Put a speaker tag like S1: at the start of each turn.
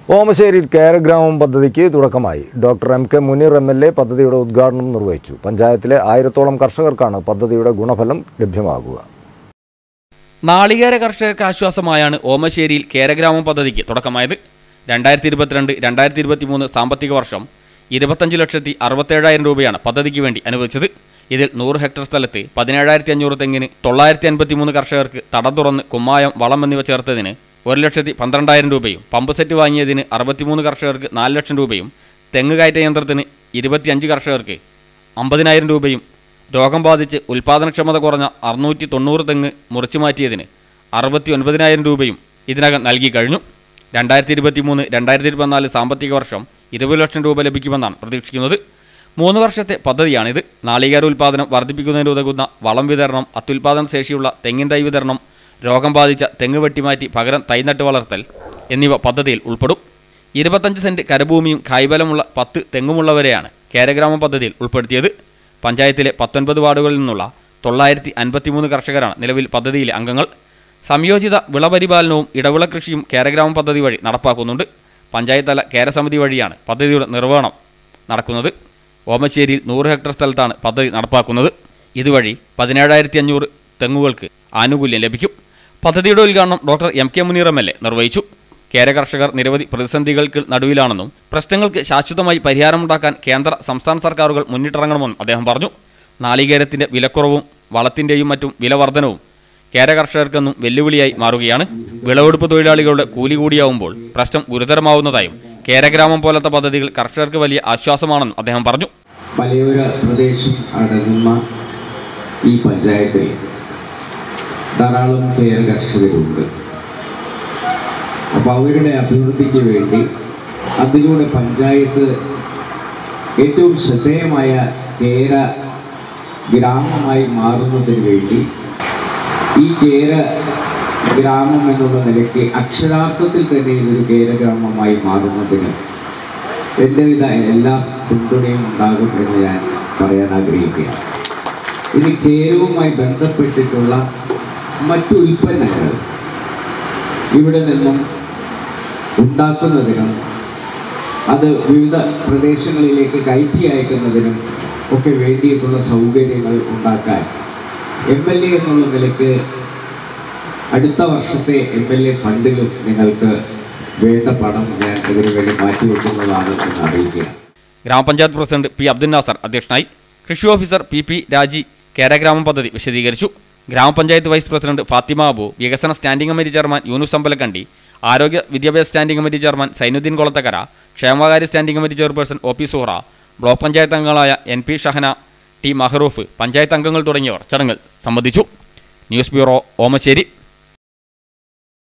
S1: ഓമശ്ശേരിയിൽ കേരഗ്രാമം പദ്ധതിക്ക് തുടക്കമായി doctor M K Muneer M L A പദ്ധതിയുടെ ഉദ്ഘാടനം നിർവഹിച്ചു പഞ്ചായത്തിലെ ആയിരത്തോളം കർഷകർക്കാണ് പദ്ധതിയുടെ ഗുണഫലം ലഭ്യമാകുക
S2: നാളികേര കർഷകർക്ക് ആശ്വാസമായാണ് ഓമശ്ശേരിയിൽ കേരഗ്രാമം പദ്ധതിക്ക് തുടക്കമായത് രണ്ടായിരത്തി ഇരുപത്തിരണ്ട് രണ്ടായിരത്തി ഇരുപത്തി മൂന്ന് സാമ്പത്തിക വർഷം ഇരുപത്തഞ്ച് ലക്ഷത്തി അറുപത്തേഴായിരം രൂപയാണ് പദ്ധതിക്ക് വേണ്ടി അനുവദിച്ചത് ഇതിൽ നൂറ് ഹെക്ടർ സ്ഥലത്ത് പതിനേഴായിരത്തി അഞ്ഞൂറ് തെങ്ങിന് തൊള്ളായിരത്തി അൻപത്തി മൂന്ന് കർഷകർക്ക് തടം തുറന്ന് കുമ്മായം വളം എന്നിവ ചേർത്തതിന് ഒരു ലക്ഷത്തി പന്ത്രണ്ടായിരം രൂപയും പമ്പ് സെറ്റ് വാങ്ങിയതിന് അറുപത്തിമൂന്ന് കർഷകർക്ക് നാല് ലക്ഷം രൂപയും തെങ്ങ് കയറ്റ യന്ത്രത്തിന് ഇരുപത്തിയഞ്ച് കർഷകർക്ക് അമ്പതിനായിരം രൂപയും രോഗം ബാധിച്ച് ഉൽപ്പാദനക്ഷമത കുറഞ്ഞ അറുന്നൂറ്റി തൊണ്ണൂറ് തെങ്ങ് മുറിച്ചു മാറ്റിയതിന് അറുപത്തി ഒൻപതിനായിരം രൂപയും ഇതിനകം നൽകി കഴിഞ്ഞു രണ്ടായിരത്തി ഇരുപത്തി മൂന്ന് രണ്ടായിരത്തി ഇരുപത്തിനാല് സാമ്പത്തിക വർഷം ഇരുപത് ലക്ഷം രൂപ ലഭിക്കുമെന്നാണ് പ്രതീക്ഷിക്കുന്നത് മൂന്ന് വർഷത്തെ പദ്ധതിയാണിത് നാളികേര ഉൽപ്പാദനം വർദ്ധിപ്പിക്കുന്നതിന് ഉതകുന്ന വളം വിതരണം അത്യുൽപാദന ശേഷിയുള്ള തെങ്ങിൻ തൈ വിതരണം രോഗം ബാധിച്ച തെങ്ങ് വെട്ടിമാറ്റി പകരം തൈ നട്ട് വളർത്തൽ എന്നിവ പദ്ധതിയിൽ ഉൾപ്പെടും ഇരുപത്തഞ്ച് സെന്റ് കരഭൂമിയും കായ്ബലമുള്ള പത്ത് തെങ്ങുമുള്ളവരെയാണ് കേരഗ്രാമ പദ്ധതിയിൽ ഉൾപ്പെടുത്തിയത് പഞ്ചായത്തിലെ പത്തൊൻപത് വാർഡുകളിൽ നിന്നുള്ള തൊള്ളായിരത്തി അൻപത്തിമൂന്ന് കർഷകരാണ് നിലവിൽ പദ്ധതിയിലെ അംഗങ്ങൾ സംയോജിത വിളപരിപാലനവും ഇടവിള കൃഷിയും കേരഗ്രാമ പദ്ധതി വഴി നടപ്പാക്കുന്നുണ്ട് പഞ്ചായത്ത് തല കേരസമിതി വഴിയാണ് പദ്ധതിയുടെ നിർവഹണം നടക്കുന്നത് ഓമശ്ശേരിയിൽ നൂറ് ഹെക്ടർ സ്ഥലത്താണ് പദ്ധതി നടപ്പാക്കുന്നത് ഇതുവഴി പതിനേഴായിരത്തി അഞ്ഞൂറ് തെങ്ങുകൾക്ക് ആനുകൂല്യം ലഭിക്കും പദ്ധതിയുടെ ഉദ്ഘാടനം doctor M K Muneer M L A നിർവഹിച്ചു കേര കർഷകർ നിരവധി പ്രതിസന്ധികൾക്ക് നടുവിലാണെന്നും പ്രശ്നങ്ങൾക്ക് ശാശ്വതമായി പരിഹാരമുണ്ടാക്കാൻ കേന്ദ്ര സംസ്ഥാന സർക്കാരുകൾ മുന്നിട്ടിറങ്ങണമെന്നും അദ്ദേഹം പറഞ്ഞു നാളികേരത്തിന്റെ വിലക്കുറവും വളത്തിന്റെയും മറ്റും വില വർധനവും കേര കർഷകർക്കെന്നും വെല്ലുവിളിയായി മാറുകയാണ് വിളവെടുപ്പ് തൊഴിലാളികളുടെ കൂലി കൂടിയാവുമ്പോൾ പ്രശ്നം ഗുരുതരമാവുന്നതായും കേരഗ്രാമം പോലത്തെ പദ്ധതികൾ കർഷകർക്ക് വലിയ ആശ്വാസമാണെന്നും അദ്ദേഹം പറഞ്ഞു
S3: മലയോര പ്രദേശം അടങ്ങുന്ന ഈ പഞ്ചായത്തിൽ ധാരാളം പേര് കർഷകരുണ്ട് അപ്പോൾ അവരുടെ അഭിവൃദ്ധിക്ക് വേണ്ടി അതിലൂടെ പഞ്ചായത്ത് ഏറ്റവും ശ്രദ്ധേയമായ കേര ഗ്രാമമായി മാറുന്നതിന് വേണ്ടി ഈ കേര ഗ്രാമം എന്നുള്ള നിലയ്ക്ക് അക്ഷരാർത്ഥത്തിൽ തന്നെ ഇതൊരു കേരഗ്രാമമായി മാറുന്നതിന് എൻ്റെവിധ എല്ലാ പിന്തുണയും ഉണ്ടാകും എന്ന് ഞാൻ പറയാൻ ആഗ്രഹിക്കുകയാണ് ഇനി കേരവുമായി ബന്ധപ്പെട്ടിട്ടുള്ള മറ്റു ഉൽപ്പന്നങ്ങൾ ഇവിടെ നിന്നും ഉണ്ടാക്കുന്നതിനും അത് വിവിധ പ്രദേശങ്ങളിലേക്ക് കയറ്റി അയക്കുന്നതിനും ഒക്കെ വേണ്ടിയിട്ടുള്ള സൗകര്യങ്ങൾ ഉണ്ടാക്കാൻ എം എൽ എ എന്നുള്ള നിലയ്ക്ക് അടുത്ത വർഷത്തെ എം എൽ എ ഫണ്ടിലും നിങ്ങൾക്ക് വേണ്ട പണം ഞാൻ ഇതിനു വേണ്ടി മാറ്റിവെക്കുന്നതാണ് എന്ന് അറിയിക്കുകയാണ്
S2: ഗ്രാമപഞ്ചായത്ത് പ്രസിഡന്റ് പി അബ്ദുൽ നാസർ അധ്യക്ഷനായി കൃഷി ഓഫീസർ പി പി രാജി കേരഗ്രാമം പദ്ധതി വിശദീകരിച്ചു ഗ്രാമപഞ്ചായത്ത് വൈസ് പ്രസിഡന്റ് ഫാത്തിമ അബു വികസന standing committee chairman Yunus Ambalakkandi ആരോഗ്യ വിദ്യാഭ്യാസ standing committee chairman Sainuddeen Kolathakkara ക്ഷേമകാര്യ standing committee chairperson O P Suhara block panchayat അംഗങ്ങളായ N P Shahana T Maharoof panchayat അംഗങ്ങൾ തുടങ്ങിയവർ ചടങ്ങിൽ സംബന്ധിച്ചു ന്യൂസ് ബ്യൂറോ ഓമശ്ശേരി